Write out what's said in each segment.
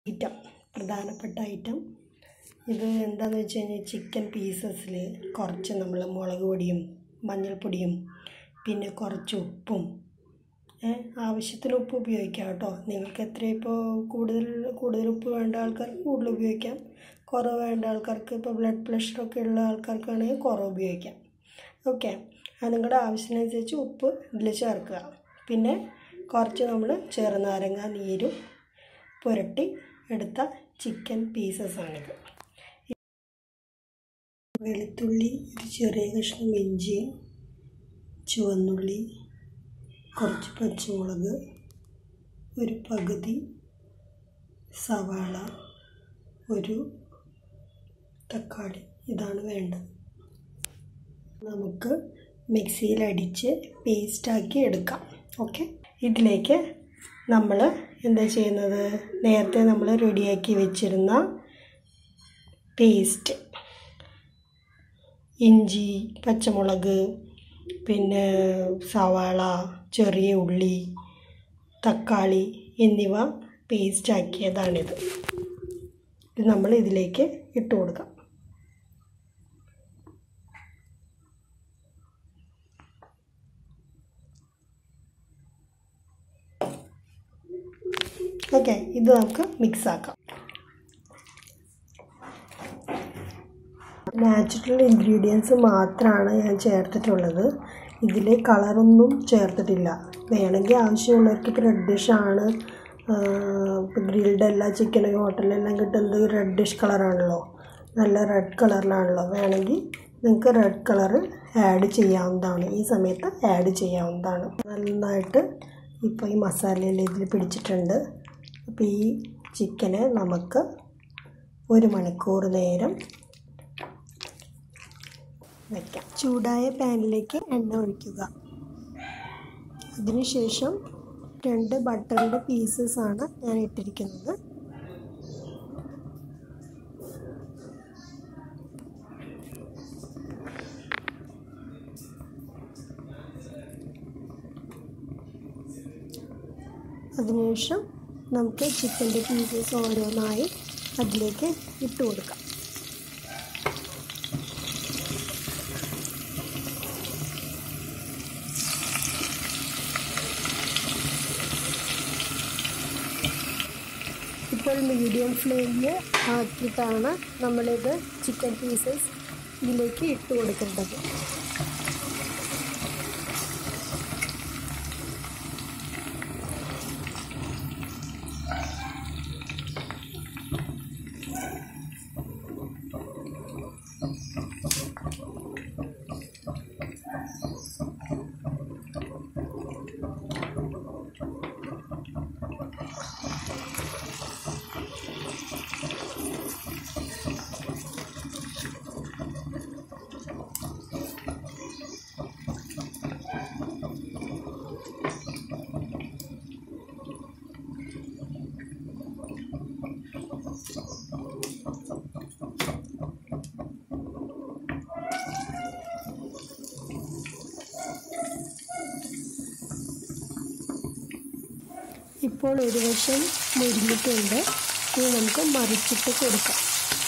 item പ്രധാനപ്പെട്ട item ഇത് എന്താണെന്ന് വെച്ച് കഴിഞ്ഞാൽ ചിക്കൻ പീസസിൽ കുറച്ച് നമ്മൾ മുളക് പൊടിയും മഞ്ഞൾപ്പൊടിയും പിന്നെ കുറച്ച് ഉപ്പും ഏ, ആവശ്യത്തിന് ഉപ്പ് ഉപയോഗിക്കാം കേട്ടോ നിങ്ങൾക്ക് എത്ര ഇപ്പോൾ കൂടുതൽ കൂടുതൽ ഉപ്പ് വേണ്ട ആൾക്കാർക്ക് കൂടുതൽ ഉപയോഗിക്കാം കുറവ് വേണ്ട ആൾക്കാർക്ക് ഇപ്പോൾ ബ്ലഡ് പ്രഷറൊക്കെ ഉള്ള ആൾക്കാർക്കാണെങ്കിൽ കുറവ് ഉപയോഗിക്കാം ഓക്കെ അത് നിങ്ങളുടെ ആവശ്യത്തിനനുസരിച്ച് ഉപ്പ് ഇതിൽ ചേർക്കുക പിന്നെ കുറച്ച് നമ്മൾ ചെറുനാരങ്ങ നീരും പുരട്ടി എടുത്ത ചിക്കൻ പീസസാണിത് വെളുത്തുള്ളി ഒരു ചെറിയ കഷ്ണം ഇഞ്ചി ചുവന്നുള്ളി കുറച്ച് പച്ചമുളക് ഒരു പകുതി സവാള ഒരു തക്കാളി ഇതാണ് വേണ്ടത് നമുക്ക് മിക്സിയിൽ അടിച്ച് പേസ്റ്റാക്കി എടുക്കാം ഓക്കെ ഇതിലേക്ക് നമ്മൾ എന്താ ചെയ്യുന്നത് നേരത്തെ നമ്മൾ റെഡിയാക്കി വെച്ചിരുന്ന പേസ്റ്റ് ഇഞ്ചി പച്ചമുളക് പിന്നെ സവാള ചെറിയ ഉള്ളി തക്കാളി എന്നിവ പേസ്റ്റാക്കിയതാണിത് ഇത് നമ്മൾ ഇതിലേക്ക് ഇട്ട് കൊടുക്കാം ഓക്കെ ഇത് നമുക്ക് മിക്സ് ആക്കാം നാച്ചുറൽ ഇൻഗ്രീഡിയൻസ് മാത്രമാണ് ഞാൻ ചേർത്തിട്ടുള്ളത് ഇതിൽ കളറൊന്നും ചേർത്തിട്ടില്ല വേണമെങ്കിൽ ആവശ്യമുള്ളവർക്ക് ഇപ്പോൾ റെഡ് ഡിഷാണ് ഗ്രിൽഡ് എല്ലാ ചിക്കനും ഹോട്ടലിലെല്ലാം കിട്ടുന്നത് റെഡ് ഡിഷ് കളറാണല്ലോ നല്ല റെഡ് കളറിലാണല്ലോ വേണമെങ്കിൽ നിങ്ങൾക്ക് റെഡ് കളർ ആഡ് ചെയ്യാവുന്നതാണ് ഈ സമയത്ത് ആഡ് ചെയ്യാവുന്നതാണ് നന്നായിട്ട് ഇപ്പോൾ ഈ മസാലയിൽ ഇതിൽ പിടിച്ചിട്ടുണ്ട് അപ്പോൾ ഈ ചിക്കന് നമുക്ക് ഒരു മണിക്കൂർ നേരം വയ്ക്കാം ചൂടായ പാനിലേക്ക് എണ്ണ ഒഴിക്കുക അതിനുശേഷം രണ്ട് ബട്ടറിൻ്റെ പീസസ് ആണ് ഞാൻ ഇട്ടിരിക്കുന്നത് അതിനുശേഷം നമുക്ക് ചിക്കൻ്റെ പീസസ് ഓരോന്നായി അതിലേക്ക് ഇട്ട് കൊടുക്കാം ഇപ്പോൾ മീഡിയം ഫ്ലെയിമിൽ ആക്കിയിട്ടാണ് നമ്മളിത് ചിക്കൻ പീസസ് ഇതിലേക്ക് ഇട്ട് കൊടുക്കേണ്ടത് ഇപ്പോൾ ഒരു വശം മുരിഞ്ഞിട്ടുണ്ട് ഇനി നമുക്ക് മറിച്ചിട്ട് കൊടുക്കാം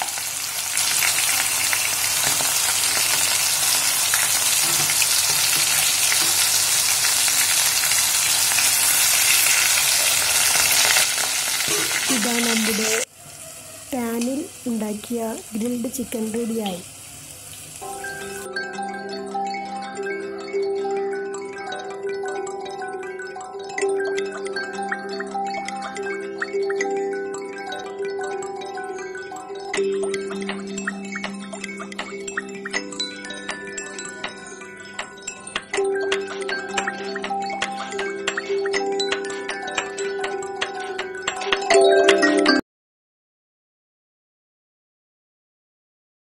ഇതാ നമ്മുടെ പാനിൽ ഉണ്ടാക്കിയ ഗ്രിൽഡ് ചിക്കൻ റെഡിയായി